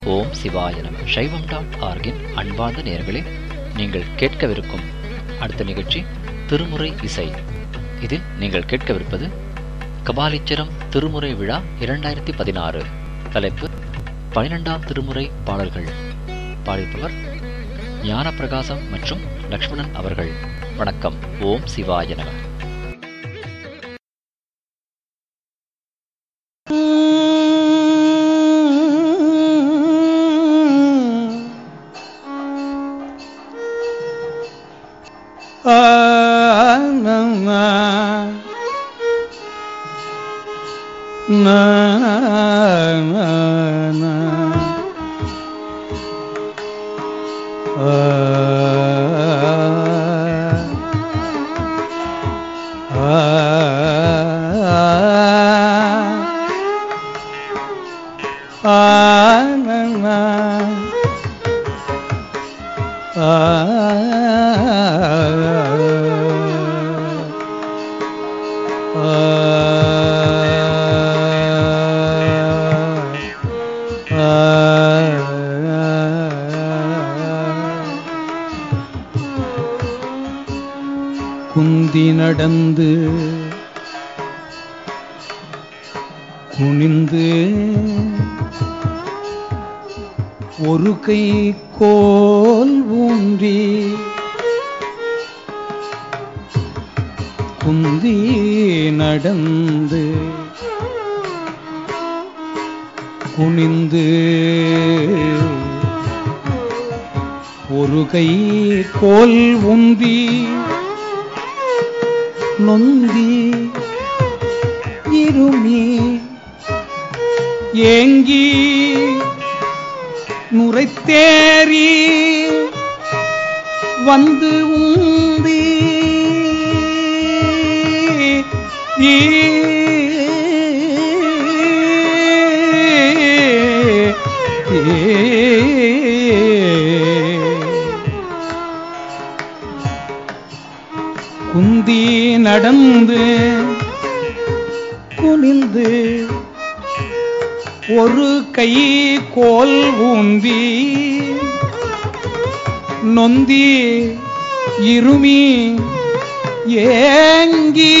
ஓம் சிவாய நம சைவம் டாட் ஆர்கின் அன்பார்ந்த நேயர்களே நீங்கள் கேட்கவிருக்கும் அடுத்த நிகழ்ச்சி திருமுறை இசை இதில் நீங்கள் கேட்கவிருப்பது கபாலீச்சரம் திருமுறை விழா இரண்டாயிரத்தி பதினாறு தலைப்பு பனிரெண்டாம் திருமுறை பாடல்கள் பாடிப்பவர் ஞானப்பிரகாசம் மற்றும் லக்ஷ்மணன் அவர்கள் வணக்கம் ஓம் சிவாய நம குந்தி நடந்து குனிந்து ஒரு கை கோல் ஊன்றி குந்தி நடந்து குனிந்து ஒரு கை கோல் ஊன்றி நொந்தி இருமி ஏங்கி நுரைத்தேறி வந்து உந்தி ஈ குந்தி நடந்து குனிந்து ஒரு கை கோல் ஊந்தி நொந்தி இருமி ஏங்கி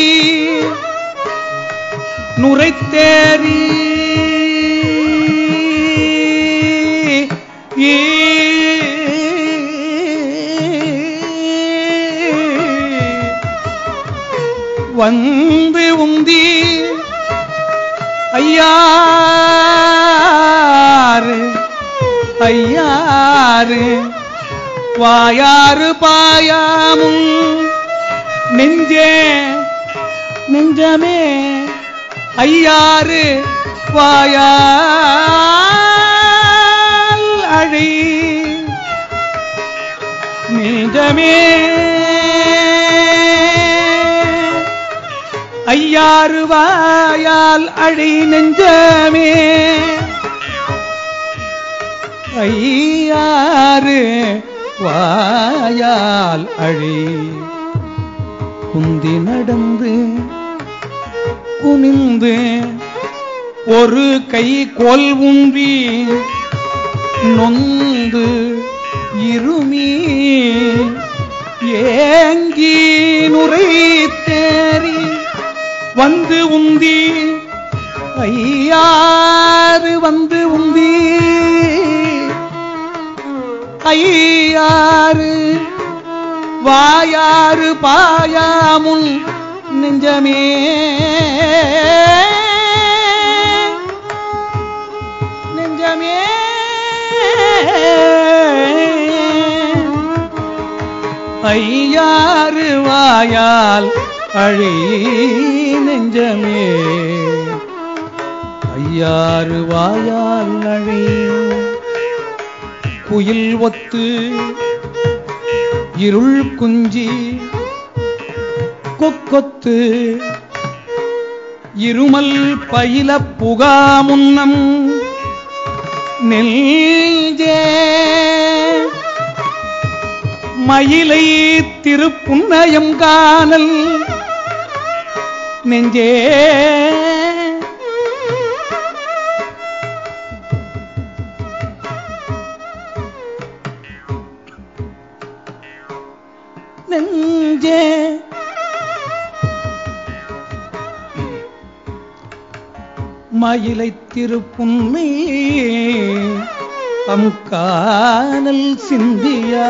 நுரைத்தேறி வந்து உந்தி ஐயாறு ஐயாறு வாயாறு பாயாமும் நெஞ்சே நெஞ்சமே ஐயாறு வாயால் அழை நெஞ்சமே ஐயாறு வாயால் அழை நெஞ்சமே ஐயாறு வாயால் அழி குந்தி நடந்து குனிந்து ஒரு கை கோல் உந்தி நொந்து இருமி ஏங்கி நுரை தேறி வந்து உந்தி ஐயாறு வந்து உந்தி ஐயாறு வாயாறு பாயாமுன் நெஞ்சமே நெஞ்சமே ஐயாறு வாயால் அழி நெஞ்சமே ஐயாறு வாயால் அழி குயில் ஒத்து இருள் குஞ்சி கொக்கொத்து இருமல் பயில புகா முன்னம் நெஞ்சே மயிலை திருப்புன்னயம் காணல் நெஞ்சே நெஞ்சே மயிலை திருப்புன்னை அம்கானல் சிந்தியா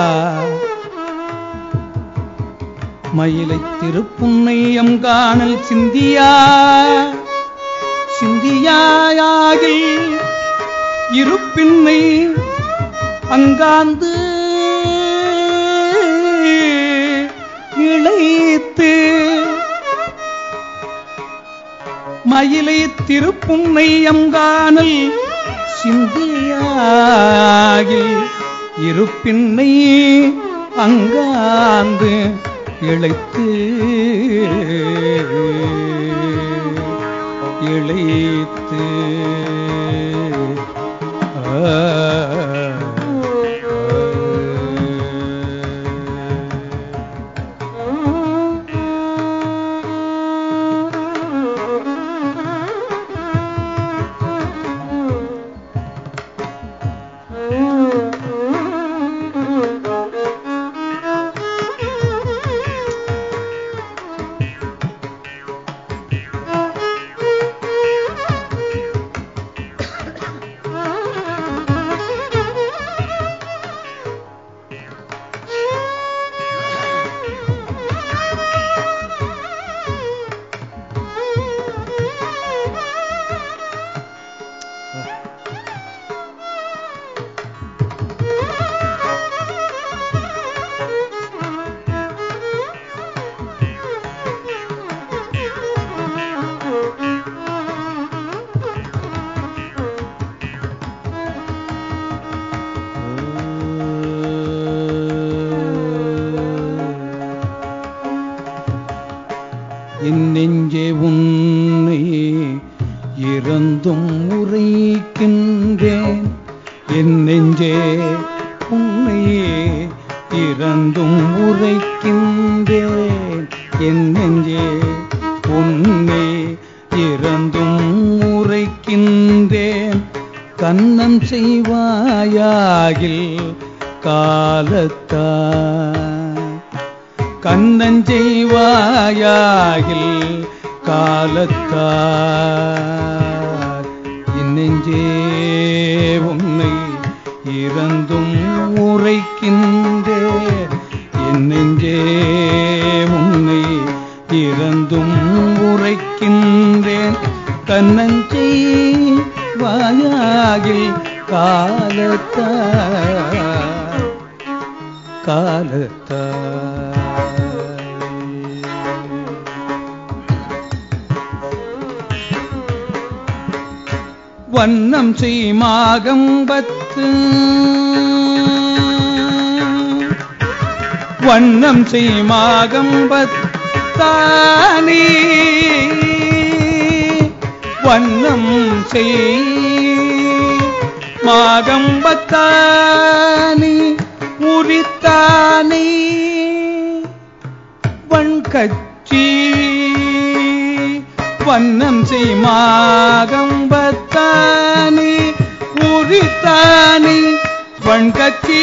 மயிலை திருப்புன்னை அம்கானல் சிந்தியா சிந்தியாயாகில் இருப்பின்னை அங்காந்து இழைத்து மயிலை திருப்புன்னை அங்கானல் சிந்தியாகில் இருப்பின்னை அங்காந்து இழைத்து இழைத்து என் நெஞ்சே உன்னை இறந்தும் உரைக்கின்றேன் என் நெஞ்சே உன்னை இறந்தும் உரைக்கின்றேன் என் நெஞ்சே உன்னை இறந்தும் உரைக்கின்றேன் கண்ணன் செய்வாயாகில் காலத்தாய் கண்ணஞ்செய்வாயாகில் காலத்தார் இன்னெஞ்சே உன்னை இறந்தும் உரைக்கின்றே என்னெஞ்சே உன்னை இறந்தும் உரைக்கின்றேன் கண்ணஞ்செய் வாயாகில் காலத்தார் காலத்தாய் வண்ணம் செய்மாகம்பத்து வண்ணம் செய்மாகம்பத்தானே வண்ணம் செய் மாகம்பத்தானே உரித்தானே வண்கச்சி வண்ணம் செய்மாகம்பத்தானே உரித்தானே வண்கச்சி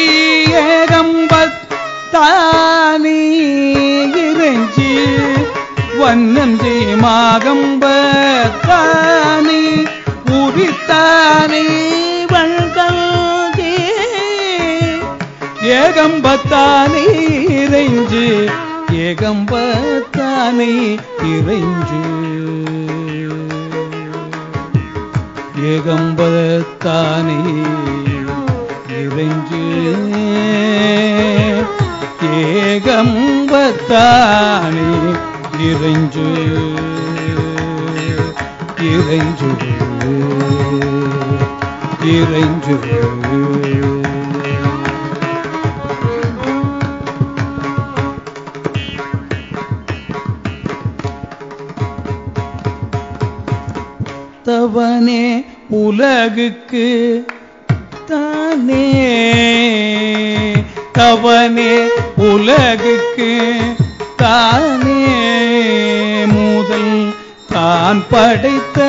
ஏகம்பத்தானே இறைஞ்சி வண்ணம் செய்மாகம்பத்தானே உரித்தானே வண்கல்கே ஏகம்பத்தானே இறைஞ்சு ஏகம்பத்தானே இறைஞ்சு ஏகம்பத்தானே இறைஞ்சு ஏகம்பத்தானே இறைஞ்சு இறைஞ்சு இறைஞ்சு தவனே உலகுக்கு தானே தவனே உலகுக்கு தானே முதல் தான் படைத்த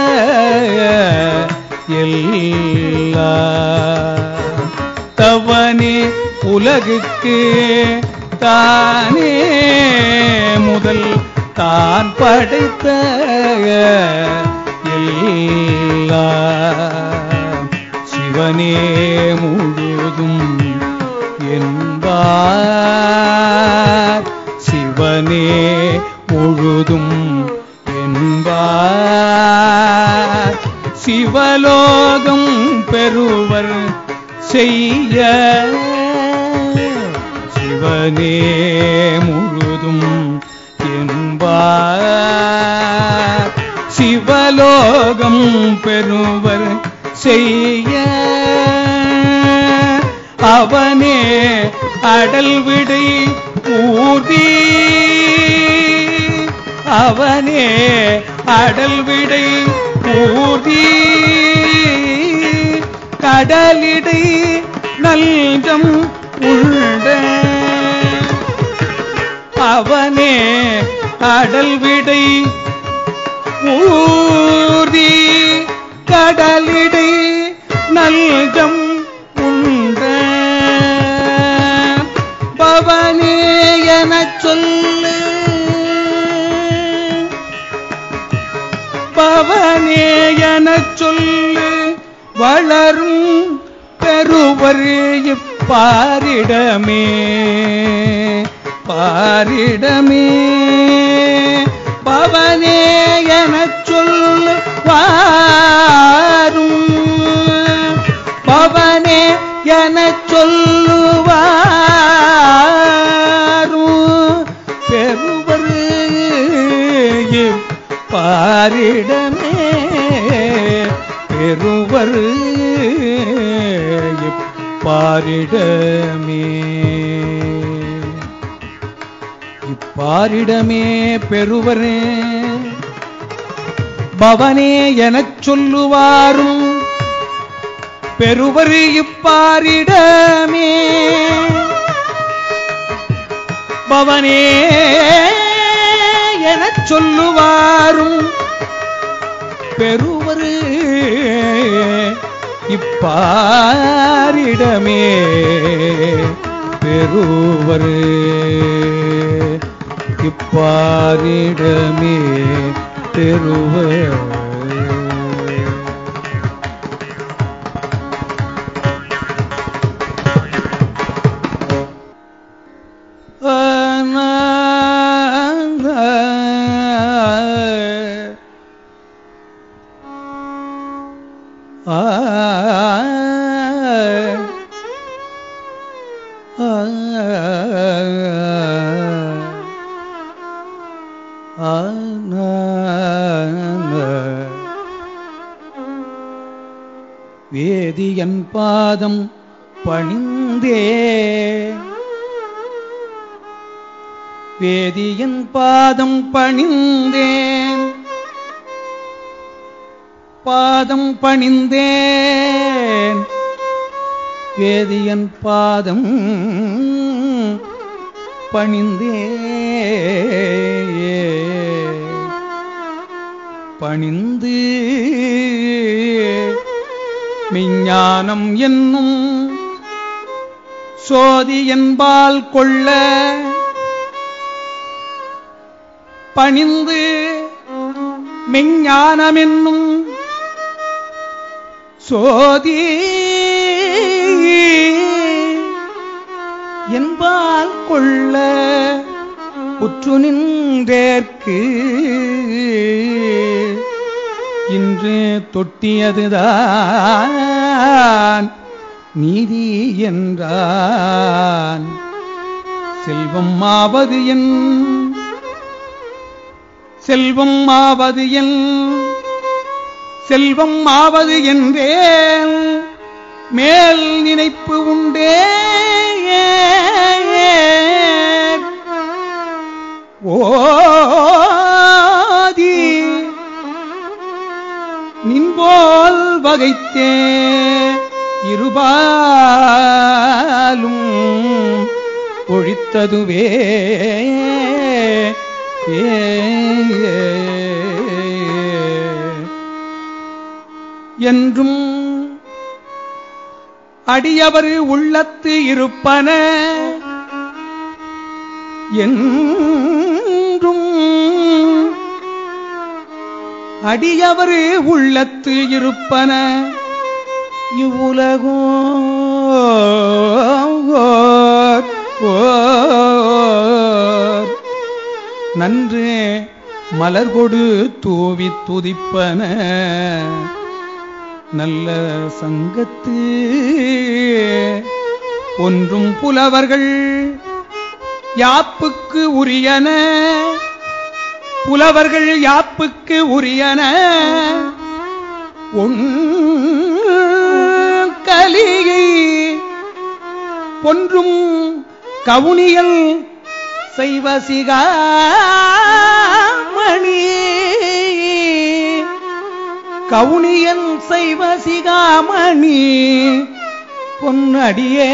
எல்லா தவனே உலகுக்கு தானே முதல் தான் படைத்த எல்லாம் சிவனே முழுதும் என்பார் சிவனே முழுதும் என்பார் சிவலோகம் பெறுவர் செய்ய சிவனே முழுதும் என்பார் சிவலோகம் பெறுவர் செய்ய அவனே அடல் விடை ஊர்தி அவனே அடல் விடை ஊர்தி கடலிடை நல்கம் உண்ட அவனே அடல் விடை ஊர்தி கடலிடை நல்கம் உண்ட பவனே எனச் சொல்லு பவனே எனச் சொல்லு வளரும் பெறுவர் இப்பாரிடமே பாரிடமே பவனே எனச் சொல்லு வாரும் பவனே எனச் சொல்லுவாரும் பெறுவர் பாரிடமே பெறுவர் இப்பாரிடமே இப்பாரிடமே பெறுவரே பவனே எனச் சொல்லுவாரும் பெறுவர் இப்பாரிடமே பவனே எனச் சொல்லுவாரும் பெறுவர் இப்பாரிடமே பெறுவர் இப்பாரிடமே பெறுவர் வேதியன் பாதம் பணிந்தே வேதியன் பாதம் பணிந்தேன் பாதம் பணிந்தேன் வேதியன் பாதம் பணிந்தே பணிந்து மெஞ்ஞானம் என்னும் சோதி என்பால் கொள்ள பணிந்து மெஞ்ஞானம் என்னும் சோதி என்பால் கொள்ள உற்று நின்றேற்கு இன்று தொட்டியதுதான் நீதி என்றான் செல்வம் ஆவது என் செல்வம் ஆவது என் செல்வம் ஆவது என்றேன் மேல் நினைப்பு உண்டே ஓதி நின்போல் வகைத்தே இருபாலும் ஒழித்ததுவே என்றும் அடியவர் உள்ளத்து இருப்பன என்றும் அடியவர் உள்ளத்து இருப்பன இவ்வுலகோ நன்று மலர் கொடு தூவி துதிப்பன நல்ல சங்கத்து ஒன்றும் புலவர்கள் யாப்புக்கு உரியன புலவர்கள் யாப்புக்கு உரியன உன் கலிகை பொன்றும் கவுனியல் செய்வசிகாமணி கவுனியல் செய்வசிகாமணி பொன்னடியே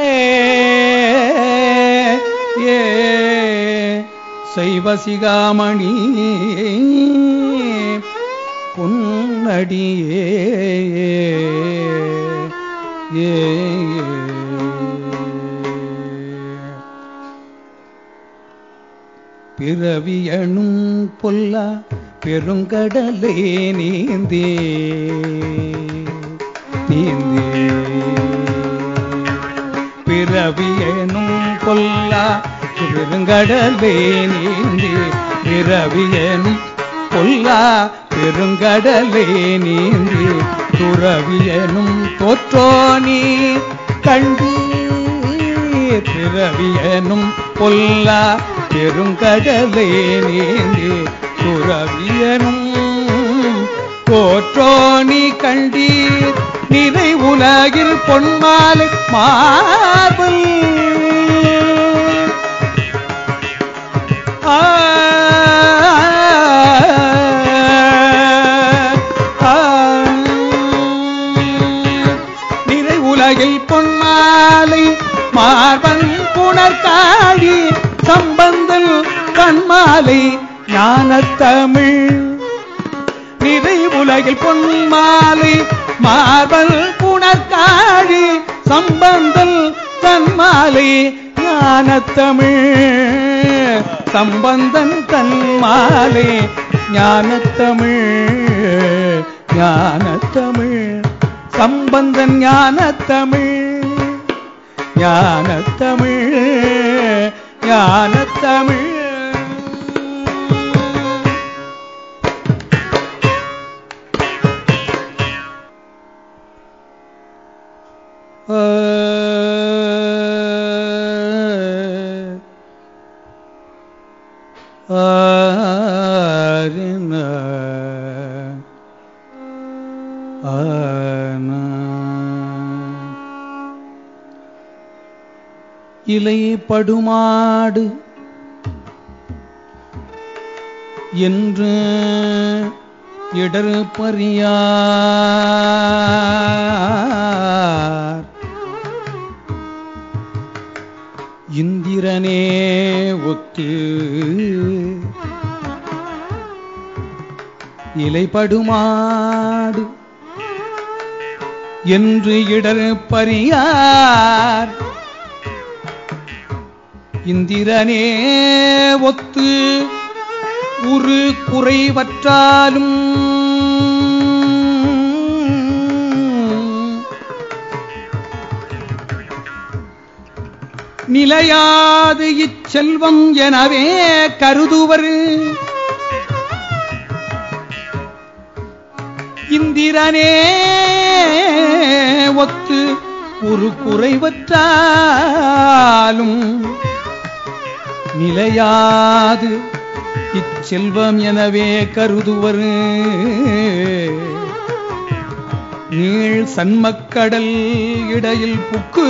ஏ செய்வசிகாமணி பொன்னடியே ஏ பிறவியணும் பொல்லா பெருங்கடலே நீந்தே நீந்தே பிறவியனும் கொல்லா பெருங்கடலே நீந்தி பிறவியனும் கொல்லா பெருங்கடலே நீந்தி துறவியனும் தோற்றோனி கண்டு பிறவியனும் கொல்லா பெருங்கடலே நீந்தி துறவியனும் தோற்றோனி கண்டீர் நிறை உலகில் பொன்மாலை மார்பல் ஆ, ஆ, நிறை உலகில் பொன்மாலை மார்பன் புனர்காழி சம்பந்தல் கண்மாலை ஞானத்தமிழ் நிறை உலகில் பொன்மாலை மார்பல் புனர்காழி சம்பந்தல் தன்மாலை ஞானத்தமிழ் சம்பந்தன் தன்மாலை ஞானத்தமிழ் ஞானத்தமிழ் சம்பந்தன் ஞானத்தமிழ் ஞானத்தமிழ் ஞானத்தமிழ் ஆரின ஆன இலை படுமாடு என்று இடர் பறியார் இந்திரனே ஒத்து இலைபடுமாடு என்று இடர் பறியார் இந்திரனே ஒத்து உரு குறைவற்றாலும் நிலையாது இச்செல்வம் எனவே கருதுவர் இந்திரனே ஒத்து ஒரு குறைவற்றாலும் நிலையாது இச்செல்வம் எனவே கருதுவர் நீள் சன்மக்கடல் இடையில் புக்கு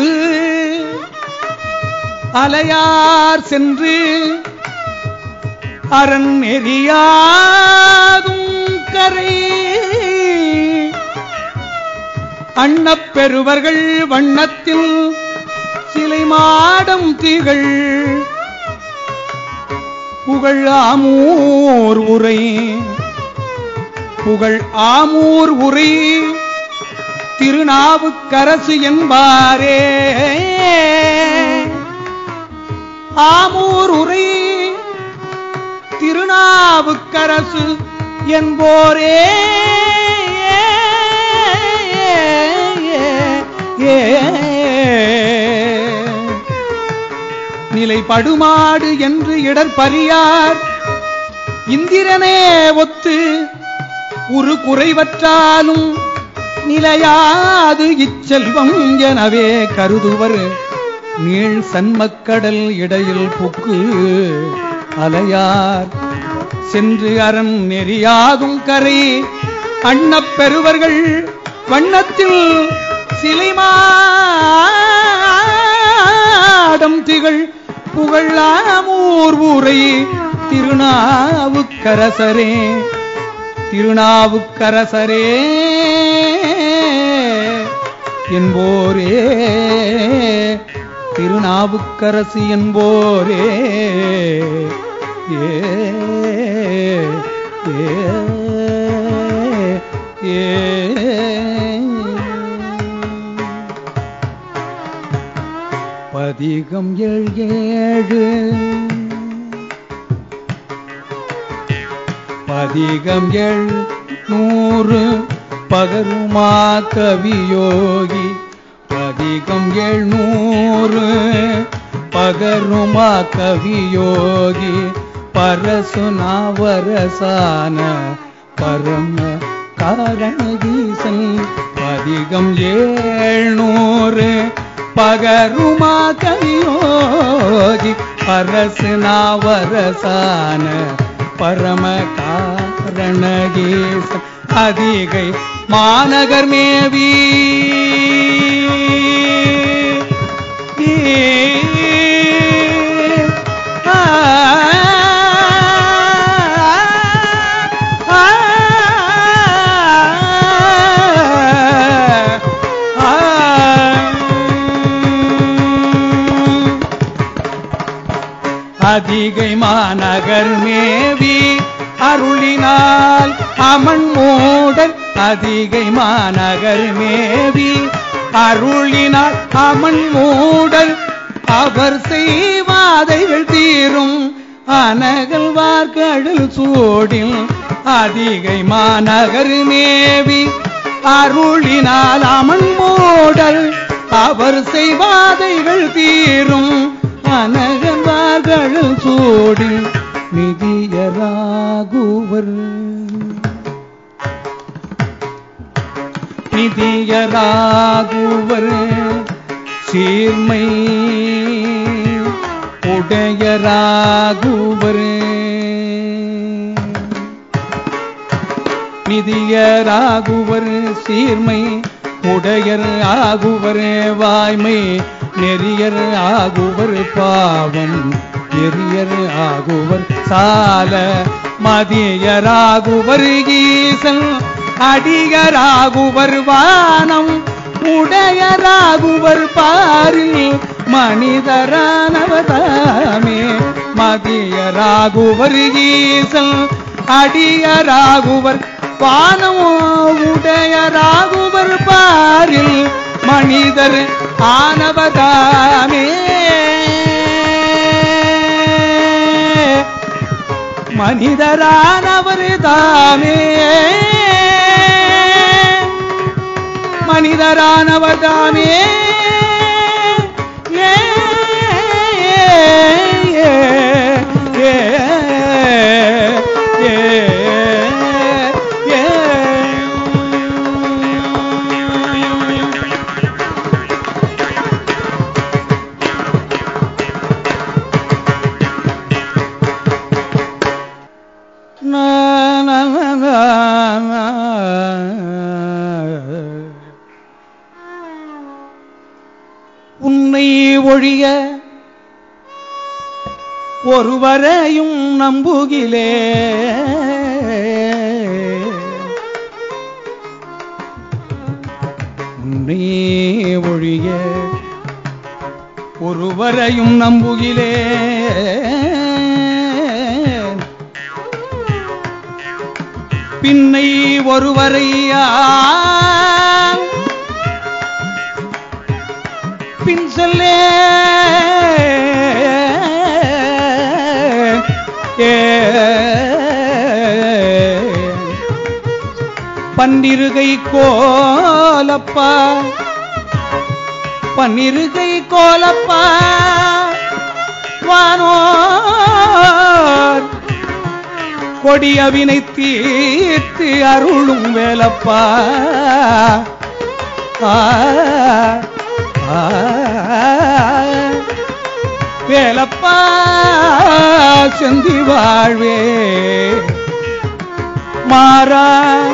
அலையார் சென்று அரண் நெறியாதும் கரை அண்ணப் பெறுவர்கள் வண்ணத்தில் சிலை மாடம் திகழ் புகழ் ஆமூர் உரை புகழ் ஆமூர் உரை திருநாவுக்கரசு என்பாரே ஆமூர் உரை திருநாவுக்கரசு என்போரே நிலை படுமாடு என்று இடர்பறியார் இந்திரனே ஒத்து உரு குறைவற்றாலும் நிலையாது இச்செல்வம் எனவே கருதுவர் நீள் சன்மக்கடல் இடையில் புக்கு அலையார் சென்று அரண் நெறியாகும் கரை அண்ணப் பெறுவர்கள் வண்ணத்தில் சிலைமாடம் திகழ் புகழாமூர் ஊரை திருநாவுக்கரசரே திருநாவுக்கரசரே என்போரே திருநாவுக்கரசு என்போரே ஏ ஏ ஏ பதிகம் ஏழு ஏழு பதிகம் எள் நூறு பகருமா கவியோகி பதிகம் எழுநூறு பகருமா கவியோகி பரசுனாவரசான பரம காரணகீசன் பதிகம் ஏழ்நூறு பகருமா கவியோகி பரசுனாவரசான பரம காரணகீச அதிகை மாநகர் மேவி ஆ, ஆ, ஆ. அதிகை மாநகர் மேவி அருளினால் அமன் மூடல் அதிகை மாநகர் மேவி அருளினால் அமன் மூடல் அவர் செய்வாதைகள் தீரும் அனகல்வார்கடல் சூடில் அதிகை மாநகர் மேவி அருளினால் அமன் மூடல் அவர் செய்வாதைகள் தீரும் அனகல்வார்கள் சூடி மிதியராகுவர் மிதியராகுவர் சீர்மை உடையராகுவர் நிதியராகுவர் சீர்மை உடையர் ஆகுவர் வாய்மை நெறியர் ஆகுவர் பாவம் நெறியர் ஆகுவர் சால மதியராகுவர் ஈசன் அடியராகுவர் வானம் உடையராகுவர் பாரில் மனிதரானவதாமே மதியராகுவர் ஈசன் அடியராகுவர் வானமோ உடையராகுவர் பாரில் மனிதர் ஆனவதாமே மனிதரானவர் தாமே மனிதரானவர் தாமே ஏ, ஏ, ஏ, ஏ, ஏ, ஏ. நா, நா, நா, நா, நா. உன்னை ஒழிய ஒருவரையும் நம்புகிலே உன்னை ஒழிய ஒருவரையும் நம்புகிலே பின்னை ஒருவரையா பின் சொல்லே பன்னிருகை கோலப்பா பன்னிருகை கோலப்பா வானோர் கொடியவினை தீர்த்து அருளும் வேலப்பா ஆ, ஆ, வேலப்பா செந்தி வாழ்வே மாறா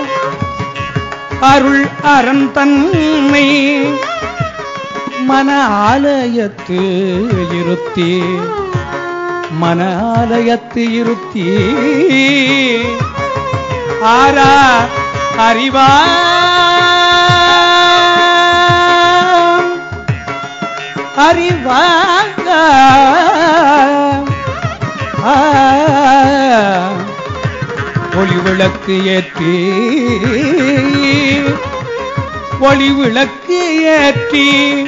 அருள் அரண் தன்னை மன ஆலயத்து இருத்தி மன ஆலயத்து இருத்தி ஆரா அறிவா அறிவாங்க ஒளி விளக்கு ஏற்றி ஒளி விளக்கு ஏற்றி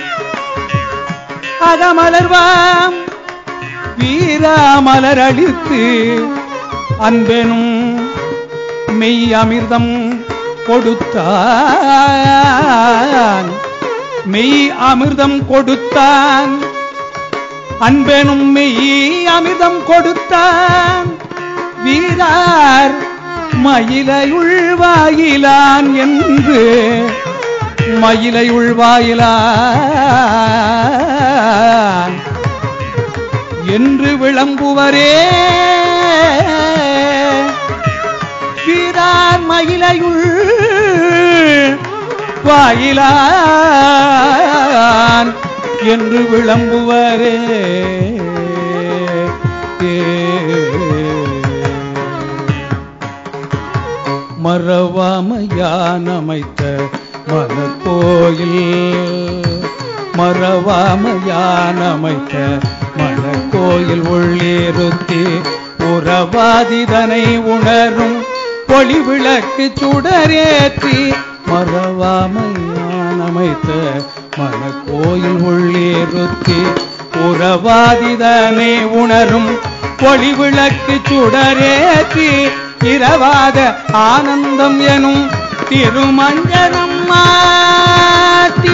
அகமலர்வாம் வீராமலர் அளித்து அன்பெனும் மெய் அமிர்தம் கொடுத்தான் மெய் அமிர்தம் கொடுத்தான் அன்பெனும் மெய் அமிர்தம் கொடுத்தான் வீரார் மயிலையுள் வாயிலான் என்று மயிலையுள் வாயிலான் என்று விளம்புவரே வீரார் மயிலையுள் வாயிலான் என்று விளம்புவரே மறவாமையான் அமைத்த மனக்கோயில் மறவாமையான் அமைத்த மனக்கோயில் உள்ளிருத்தி உறவாதிதனை உணரும் ஒளி விளக்கு சுடரேற்றி மறவாமையான் அமைத்த மனக்கோயில் உள்ளிருத்தி உறவாதிதனை உணரும் ஒளி விளக்கு சுடரேற்றி இரவாத ஆனந்தம் எனும் திருமஞ்சனம் மாட்டி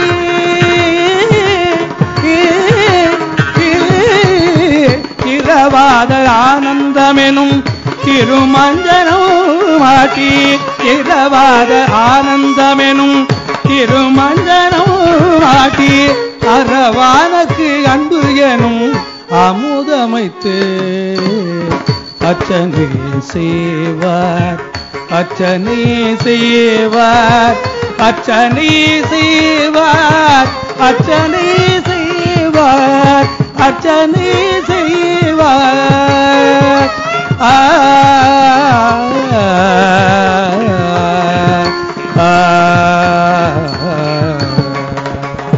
இரவாத ஆனந்தமெனும் திருமஞ்சனம் மாட்டி இரவாத ஆனந்தமெனும் திருமஞ்சனம் மாட்டி அறவானக்கு அன்பு எனும் அமுதமைத்து அச்சனை செய்வார் அச்சனை செய்வார் அச்சனை செய்வார் அச்சனை செய்வார் அச்சனை செய்வார் ஆ ஆ, ஆ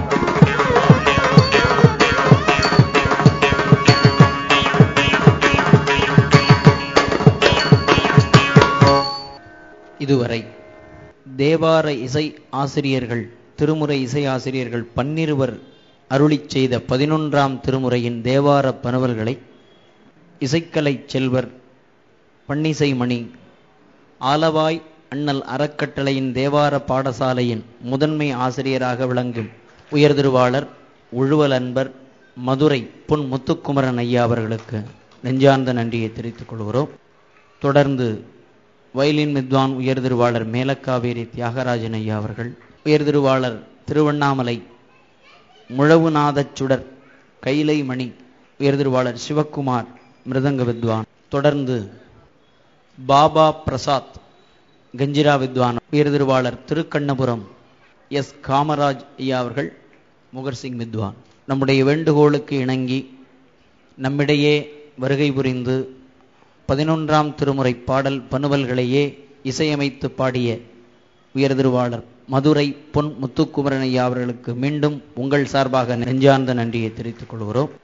இதுவரை தேவார இசை ஆசிரியர்கள் திருமுறை இசை ஆசிரியர்கள் பன்னிருவர் அருளிச் செய்த பதினொன்றாம் திருமுறையின் தேவார பனவல்களை இசைக்கலை செல்வர் பன்னிசை மணி ஆலவாய் அண்ணல் அறக்கட்டளையின் தேவார பாடசாலையின் முதன்மை ஆசிரியராக விளங்கும் உயர்திருவாளர் உழுவல் அன்பர் மதுரை பொன் முத்துக்குமரன் ஐயா அவர்களுக்கு நெஞ்சார்ந்த நன்றியை தெரிவித்துக் கொள்கிறோம் தொடர்ந்து வயலின் வித்வான் உயர்திருவாளர் மேலக்காவேரி தியாகராஜன் ஐயா அவர்கள் உயர்திருவாளர் திருவண்ணாமலை முழவுநாதச் சுடர் கைலை மணி உயர்திருவாளர் சிவக்குமார் மிருதங்க வித்வான் தொடர்ந்து பாபா பிரசாத் கஞ்சிரா வித்வான் உயர்திருவாளர் திருக்கண்ணபுரம் எஸ் காமராஜ் ஐயா அவர்கள் முகர்சிங் வித்வான் நம்முடைய வேண்டுகோளுக்கு இணங்கி நம்மிடையே வருகை புரிந்து பதினொன்றாம் திருமுறை பாடல் பனுவல்களையே இசையமைத்து பாடிய உயர்திருவாளர் மதுரை பொன் முத்துக்குமரன் ஐயா அவர்களுக்கு மீண்டும் உங்கள் சார்பாக நெஞ்சார்ந்த நன்றியை தெரிவித்துக் கொள்கிறோம்